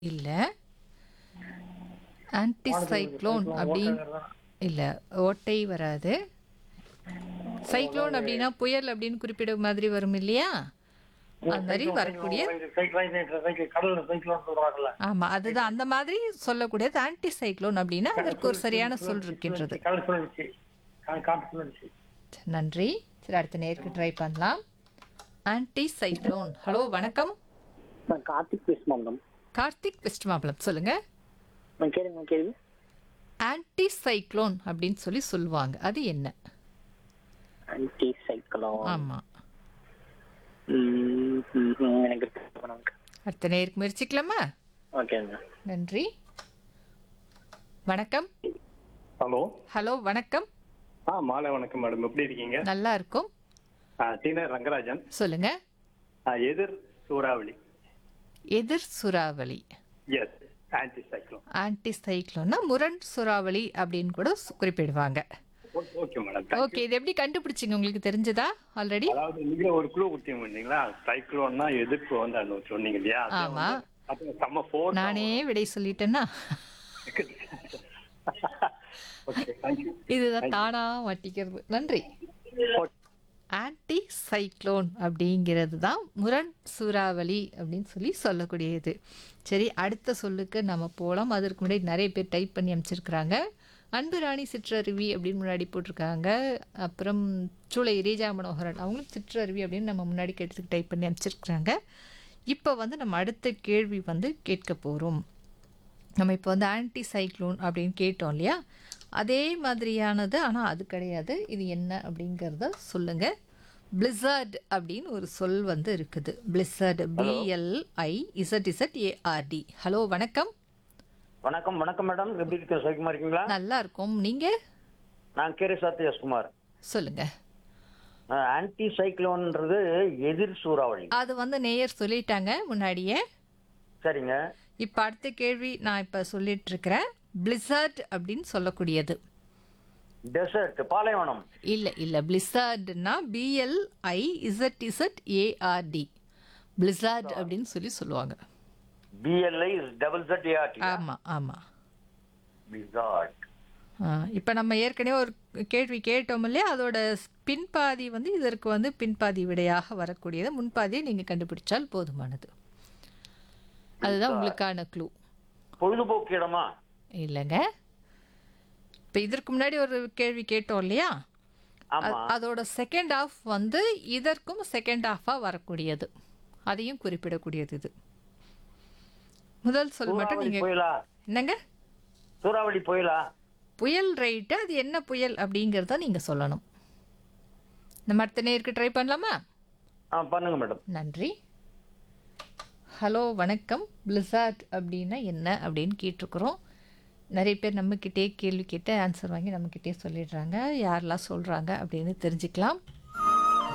இல்ல. Anti cyclone அப்படி இல்ல. ஓட்டை வராது. சைக்ளோன் அப்படின்னா புயல் அப்படின்னு குறிப்பிட மாதிரி வரும் இல்லையா? அந்த மாதிரி வரக்கூடிய கடல்ல சைக்கிள் சொல்றாங்கல்ல ஆமா. அதுதான் அந்த மாதிரி சொல்லக்கூடியது ஆன்டி சைக்ளோன் அப்படின்னா அதற்கு ஒரு சரியான சொல் இருக்கின்றது. கடல் சுழற்சி கா- காற்று சுழற்சி நன்றி. சரி அடுத்த நேருக்கு ட்ரை பண்ணலாம். Anti cyclone. ஹலோ வணக்கம். நான் கார்த்திக் பேசுமா மேடம் கார்த்திக் வெஸ்ட் மாம்பலம் சொல்லுங்க. நான் கேளுங்க கேள்வி ஆன்டி சைக்ளோன் அப்படின்னு சொல்லி சொல்லுவாங்க. அது என்ன? ஆன்டி சைக்கிளோ ஆமா. எனக்கு தெரியல மேடம் அடுத்த நேருக்கு முயற்சிக்கலாமா? ஓகேங்க நன்றி. வணக்கம். ஹலோ ஹலோ வணக்கம். ஆ மாலை வணக்கம் மேடம் எப்படி இருக்கீங்க நல்லா இருக்கும். ஆ, டீனா ரங்கராஜன் சொல்லுங்க. ஆ, எதிர் சூறாவளி எதிர் சுறாவளி. எஸ் ஆன்டி சைக்ளோன் ஆன்டி சைக்ளோன்னா முரண் சுறாவளி அப்படின்னு கூட சு- குறிப்பிடுவாங்க. ஓகே மேடம் ஓகே இது எப்படி கண்டுபிடிச்சிங்க உங்களுக்கு தெரிஞ்சதா ஆல்ரெடி? அதாவது நீங்க ஒரு குழு கொடுத்தீங்க இல்லைங்களா சைக்ளோன்னா எதிர்ப்பு வந்து அந்த சொன்னீங்க இல்லையா அது ஆமா. வந்து- அது செம்ம ஃபோர்ஸ் நானே விடை சொல்லிட்டேன்னா ஓகே தேங்க்யூ இதுதான் தானா மாட்டிக்கிறது. நன்றி. ஆன்டி சைக்ளோன் அப்படிங்கிறது தான் முரண் சூறாவளி அப்படின்னு சொல்லி சொல்லக்கூடியது சரி அடுத்த சொல்லுக்கு நம்ம போகலாம் அதற்கு முன்னாடி நிறைய பேர் டைப் பண்ணி அமைச்சிருக்கிறாங்க அன்பு ராணி சிற்றருவி அப்படின்னு முன்னாடி போட்டிருக்காங்க அப்புறம் சூளை ரீஜா மனோகரன் அவங்களும் சிற்றருவி அப்படின்னு நம்ம முன்னாடி கேட்டதுக்கு டைப் பண்ணி அமைச்சிருக்கிறாங்க இப்போ வந்து நம்ம அடுத்த கேள்வி வந்து கேட்க போகிறோம் நம்ம இப்போ வந்து ஆன்டி சைக்ளோன் அப்படின்னு கேட்டோம் இல்லையா அதே மாதிரியானது ஆனால் அது கிடையாது இது என்ன அப்படிங்கிறத சொல்லுங்க பிளிசர்ட் அப்படின்னு ஒரு சொல் வந்து இருக்குது blizzard B L I Z Z A R D hello வணக்கம் வணக்கம் வணக்கம் மேடம் எப்படி இருக்க சௌக்கியமா இருக்கீங்களா நல்லா இருக்கும் நீங்க நான் கேரி சத்யஸ்குமார் சொல்லுங்க ஆன்டி சைக்ளோன்ன்றது எதிர் சூறாவளி அது வந்து நேயர் சொல்லிட்டாங்க முன்னாடியே சரிங்க இப்போ அடுத்த கேள்வி நான் இப்போ சொல்லிட்டு இருக்கிறேன் பிளிசர்ட் அப்படின்னு சொல்லக்கூடியது டெசர்ட் பாலைவனம் இல்லை இல்லை பிளிசார்ட்னா B L I Z Z A R D blizzard அப்படின்னு சொல்லி சொல்லுவாங்க பிஎல்ஐ டபுள் செட் ஏஆர்டி ஆமாம் ஆமாம் பிசார்ட் இப்போ நம்ம ஏற்கனவே ஒரு கேள்வி கேட்டோம் இல்லையா அதோட பின்பாதி வந்து இதற்கு வந்து பின்பாதி விடையாக வரக்கூடியது முன்பாதியை நீங்கள் கண்டுபிடிச்சால் போதுமானது அதுதான் உங்களுக்கான க்ளூ பொழுதுபோக்கு இடமா இல்லைங்க இப்போ இதற்கு முன்னாடி ஒரு கேள்வி கேட்டோம் இல்லையா ஆமா அ- அதோட செகண்ட் ஆஃப் வந்து இதற்கும் செகண்ட் ஆஃபாக வரக்கூடியது அதையும் குறிப்பிடக்கூடியது இது முதல் சொல் மட்டும் சூறாவளி நீங்கள் புயலா என்னங்க சூறாவளி புயலா புயல் ரைட்டு அது என்ன புயல் அப்படிங்கிறத நீங்கள் சொல்லணும் நம்ம அடுத்த நேருக்கு ட்ரை பண்ணலாமா ஆ பண்ணுங்க மேடம் நன்றி ஹலோ வணக்கம் பிளிசார்ட் அப்படின்னா என்ன அப்படின்னு கேட்டிருக்கிறோம் நிறைய பேர் நம்மக்கிட்டே கேள்வி கேட்டு ஆன்சர் வாங்கி நம்மக்கிட்டே சொல்லிடுறாங்க யாரெல்லாம் சொல்கிறாங்க அப்படின்னு தெரிஞ்சுக்கலாம்